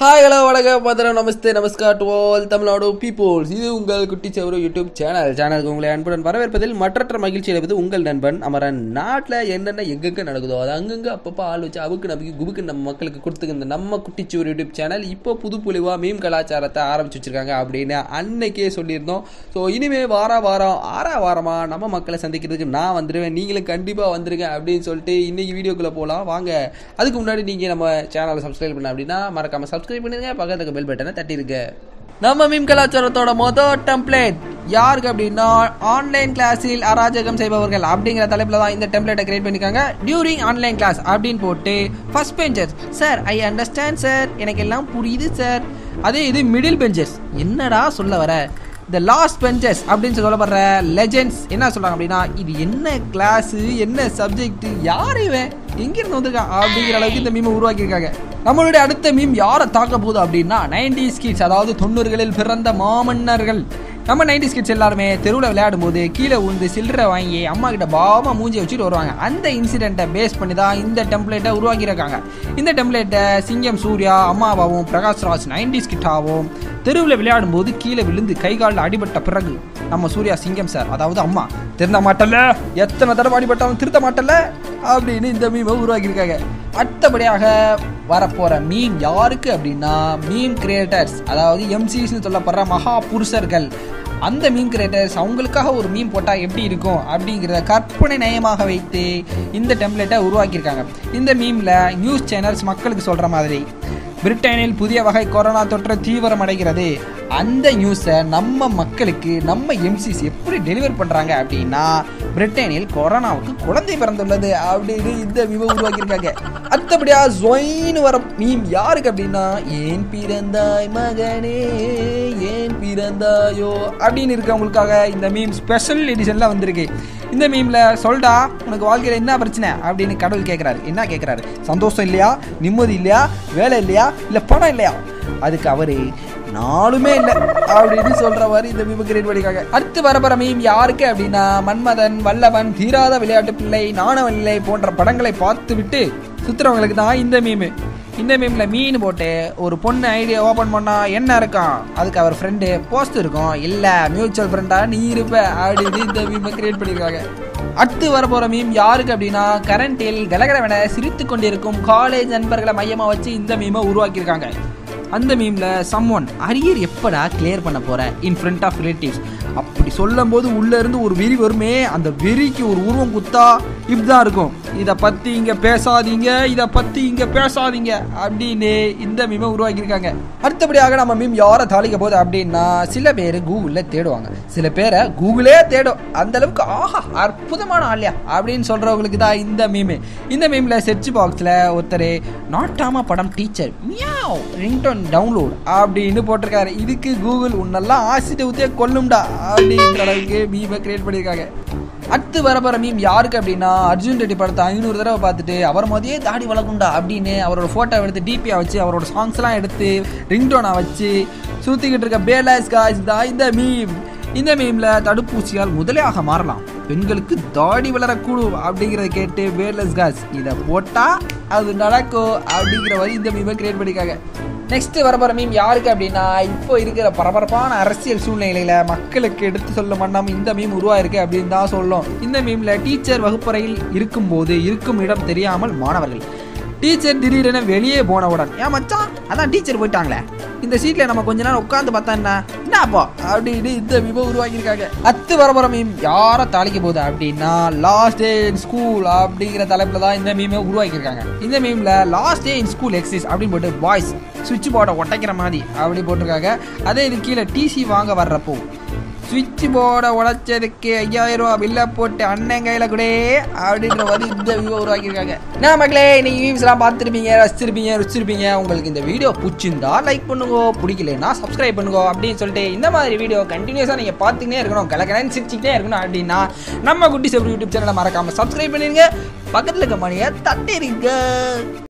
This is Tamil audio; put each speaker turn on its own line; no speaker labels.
ஹாய் ஹலோ வணக்கம் பத்திரம் நமஸ்தே நமஸ்கார் டு ஆல் தமிழ்நாடு பீப்புள்ஸ் இது உங்கள் குட்டி செவரு யூடியூப் சேனல் சேனலுக்கு உங்களை அன்புடன் வரவேற்பதில் மற்றற்ற மகிழ்ச்சி அடைவது உங்கள் நண்பன் அமரன் நாட்டில் என்னென்ன எங்கெங்க நடக்குதோ அது அங்கங்கே அப்பப்போ ஆள் வச்சு அவுக்கு நம்பிக்கை குபுக்கு நம்ம மக்களுக்கு கொடுத்துக்கு இந்த நம்ம குட்டி செவரு யூடியூப் சேனல் இப்போ புது புலிவாக மீம் கலாச்சாரத்தை ஆரம்பிச்சு வச்சிருக்காங்க அப்படின்னு அன்னைக்கே சொல்லியிருந்தோம் ஸோ இனிமே வார வாரம் ஆறா வாரமாக நம்ம மக்களை சந்திக்கிறதுக்கு நான் வந்துடுவேன் நீங்களும் கண்டிப்பாக வந்துருங்க அப்படின்னு சொல்லிட்டு இன்னைக்கு வீடியோக்குள்ளே போகலாம் வாங்க அதுக்கு முன்னாடி நீங்கள் நம்ம சேனலை சப்ஸ்கிரைப் பண்ண அப்படின்னா மறக்காம சப்ஸ்கிரைப் பண்ணுங்க பக்கத்துக்கு பெல் பட்டனை தட்டிருங்க நம்ம மீம் கலாச்சாரத்தோட மொதல் டெம்ப்ளேட் யாருக்கு அப்படின்னா ஆன்லைன் கிளாஸில் அராஜகம் செய்பவர்கள் அப்படிங்கிற தலைப்பில் தான் இந்த டெம்ப்ளேட்டை கிரியேட் பண்ணிருக்காங்க டியூரிங் ஆன்லைன் கிளாஸ் அப்படின்னு போட்டு first benchers sir I understand sir எனக்கு எல்லாம் புரியுது சார் அதே இது மிடில் பெஞ்சர்ஸ் என்னடா சொல்ல வர இந்த லாஸ்ட் பெஞ்சஸ் அப்படின்னு சொல்லப்படுற லெஜெண்ட்ஸ் என்ன சொல்றாங்க அப்படின்னா இது என்ன கிளாஸ் என்ன சப்ஜெக்ட் யார் இவன் எங்கிருந்து வந்திருக்கான் அப்படிங்கிற அளவுக்கு இந்த மீமை உருவாக்கியிருக்காங்க நம்மளுடைய அடுத்த மீம் யாரை தாக்க போகுது அப்படின்னா நைன்டி கிட்ஸ் அதாவது தொண்ணூறுகளில் பிறந்த மாமன்னர்கள் நம்ம நைன்டி கிட்ஸ் எல்லாருமே தெருவில் விளையாடும் போது கீழே விழுந்து சில்லறை வாங்கி அம்மா கிட்ட பாவமா மூஞ்சி வச்சுட்டு வருவாங்க அந்த இன்சிடென்ட்டை பேஸ் பண்ணி தான் இந்த டெம்ப்ளேட்டை உருவாக்கியிருக்காங்க இந்த டெம்ப்ளேட்டை சிங்கம் சூர்யா அம்மாவாவும் பிரகாஷ் ராஜ் நைன்டிஸ் கிட்டாவும் தெருவில் விளையாடும் போது கீழே விழுந்து கை காலில் அடிபட்ட பிறகு நம்ம சூர்யா சிங்கம் சார் அதாவது அம்மா திருந்த மாட்டல எத்தனை தடவை அடிபட்டாலும் திருத்த மாட்டல அப்படின்னு இந்த மீமை உருவாக்கியிருக்காங்க அடுத்தபடியாக வரப்போற மீம் யாருக்கு அப்படின்னா மீம் கிரியேட்டர்ஸ் அதாவது எம்சிஸ்னு சொல்லப்படுற மகா புருஷர்கள் அந்த மீம் கிரியேட்டர்ஸ் அவங்களுக்காக ஒரு மீம் போட்டால் எப்படி இருக்கும் அப்படிங்கிறத கற்பனை நயமாக வைத்து இந்த டெம்ப்ளேட்டை உருவாக்கியிருக்காங்க இந்த மீமில் நியூஸ் சேனல்ஸ் மக்களுக்கு சொல்கிற மாதிரி பிரிட்டனில் புதிய வகை கொரோனா தொற்று தீவிரமடைகிறது அந்த நியூஸை நம்ம மக்களுக்கு நம்ம எம்சிஸ் எப்படி டெலிவர் பண்ணுறாங்க அப்படின்னா பிரிட்டனில் கொரோனாவுக்கு குழந்தை பிறந்துள்ளது அப்படின்னு இந்த மீமை உருவாக்கியிருக்காங்க அடுத்தபடியா ஜொயின்னு வர மீம் யாருக்கு அப்படின்னா ஏன் பிறந்தாய் மகனே ஏன் பிறந்தாயோ அப்படின்னு இருக்கவங்களுக்காக இந்த மீம் ஸ்பெஷல் எடிஷன்ல வந்திருக்கு இந்த மீம்ல சொல்டா உனக்கு வாழ்க்கையில் என்ன பிரச்சனை அப்படின்னு கடவுள் கேட்குறாரு என்ன கேட்குறாரு சந்தோஷம் இல்லையா நிம்மதி இல்லையா வேலை இல்லையா இல்லை பணம் இல்லையா அதுக்கு அவரு நாலுமே இல்லை அப்படின்னு சொல்ற மாதிரி இந்த மீம் கிரியேட் பண்ணிருக்காங்க அடுத்து வரப்போற மீம் யாருக்கு அப்படின்னா மன்மதன் வல்லவன் தீராத விளையாட்டு பிள்ளை நாணவன் இல்லை போன்ற படங்களை பார்த்து விட்டு சுத்துறவங்களுக்கு தான் இந்த மீம் இந்த மீம்ல மீன் போட்டு ஒரு பொண்ணு ஐடியா ஓபன் பண்ணா என்ன இருக்கும் அதுக்கு அவர் ஃப்ரெண்டு போஸ்ட் இருக்கும் இல்ல மியூச்சுவல் ஃப்ரெண்டா நீ இருப்ப அப்படின்னு இந்த மீமை கிரியேட் பண்ணிருக்காங்க அடுத்து வரப்போற மீம் யாருக்கு அப்படின்னா கரண்டில் கலகலவென சிரித்து கொண்டிருக்கும் காலேஜ் நண்பர்களை மையமா வச்சு இந்த மீமை உருவாக்கியிருக்காங்க அந்த மீம்ல சம்ஒன் அரியர் எப்படா கிளியர் பண்ண போற இன் ஃப்ரண்ட் ஆஃப் ரிலேட்டிவ்ஸ் அப்படி சொல்லும் போது உள்ள இருந்து ஒரு வெறி வருமே அந்த வெறிக்கு ஒரு உருவம் குத்தா இப்படிதான் இருக்கும் இதை பத்தி இங்க பேசாதீங்க இதை பத்தி இங்க பேசாதீங்க அப்படின்னு இந்த மீமை உருவாக்கியிருக்காங்க அடுத்தபடியாக நம்ம மீம் யாரை தாளிக்க போகுது அப்படின்னா சில பேர் கூகுளில் தேடுவாங்க சில பேரை கூகுளே தேடும் அந்த அளவுக்கு ஆஹா அற்புதமான ஆள்யா அப்படின்னு சொல்றவங்களுக்கு தான் இந்த மீம் இந்த மீம்ல செர்ச் பாக்ஸ்ல ஒருத்தர் நாட்டாம படம் டீச்சர் மியாவ் ரிங்டோன் டவுன்லோட் அப்படின்னு போட்டிருக்காரு இதுக்கு கூகுள் உன்னெல்லாம் ஆசிட்ட ஊத்திய கொல்லும்டா அப்படின்ற அளவுக்கு மீமை கிரியேட் பண்ணியிருக்காங்க அடுத்து வரப்போற மீம் யாருக்கு அப்படின்னா அர்ஜுன் ரெட்டி படத்தை ஐநூறு தடவை பார்த்துட்டு அவர் மாதிரியே தாடி வளர்க்குண்டா அப்படின்னு அவரோட ஃபோட்டோ எடுத்து டிபியா வச்சு அவரோட சாங்ஸ்லாம் எடுத்து ரிங்டோனா வச்சு சுற்றிக்கிட்டு இருக்க பேலாஸ் காய்ஸ் தான் இந்த மீம் இந்த மீம்ல தடுப்பூசியால் முதலையாக மாறலாம் பெண்களுக்கு தாடி வளரக்கூடும் அப்படிங்கிறத கேட்டு வேர்லெஸ் காஸ் இதை போட்டா அது நடக்கும் அப்படிங்கிற மாதிரி இந்த மீமை கிரியேட் பண்ணிக்காங்க நெக்ஸ்ட் வரப்போற மீம் யாருக்கு அப்படின்னா இப்போ இருக்கிற பரபரப்பான அரசியல் சூழ்நிலையில மக்களுக்கு எடுத்து சொல்ல மன்னம் இந்த மீம் உருவாயிருக்கு அப்படின்னு தான் சொல்லும் இந்த மீம்ல டீச்சர் வகுப்பறையில் இருக்கும்போது இருக்கும் இடம் தெரியாமல் மாணவர்கள் டீச்சர் திடீரென வெளியே போனவுடன் ஏன் மச்சான் அதான் டீச்சர் போயிட்டாங்களே இந்த சீட்ல நம்ம கொஞ்ச நேரம் உட்காந்து பார்த்தா என்ன என்னப்பா அப்படின்னு இந்த மீமை உருவாக்கியிருக்காங்க அத்து வரப்போற மீம் யாரை தாளிக்க போகுது அப்படின்னா லாஸ்ட் டே இன் ஸ்கூல் அப்படிங்கிற தலைப்புல தான் இந்த மீமை உருவாக்கியிருக்காங்க இந்த மீம்ல last day in school excise அப்படின்னு போட்டு பாய்ஸ் சுவிட்ச் போர்டை ஒட்டைக்கிற மாதிரி அப்படி போட்டிருக்காங்க அதே இது கீழே டிசி வாங்க வர்றப்போ சுவிட்ச் போர்டை உடைச்சதுக்கு ஐயாயிரம் ரூபா பில்லை போட்டு அண்ணன் கையில் கூட அப்படின்ற மாதிரி இந்த வீடியோ உருவாக்கியிருக்காங்க நான் மக்களே நீங்கள் வீவ்ஸ்லாம் பார்த்துருப்பீங்க ரசிச்சிருப்பீங்க ருச்சிருப்பீங்க உங்களுக்கு இந்த வீடியோ பிடிச்சிருந்தா லைக் பண்ணுங்க பிடிக்கலன்னா சப்ஸ்கிரைப் பண்ணுங்க அப்படின்னு சொல்லிட்டு இந்த மாதிரி வீடியோ கண்டினியூஸாக நீங்கள் பார்த்துக்கிட்டே இருக்கணும் கலக்கலன்னு சிரிச்சுக்கிட்டே இருக்கணும் அப்படின்னா நம்ம குட்டி செவரி யூடியூப் சேனலை மறக்காமல் சப்ஸ்கிரைப் பண்ணிடுங்க பக்கத்தில் இருக்க மணியை தட்டிருங்க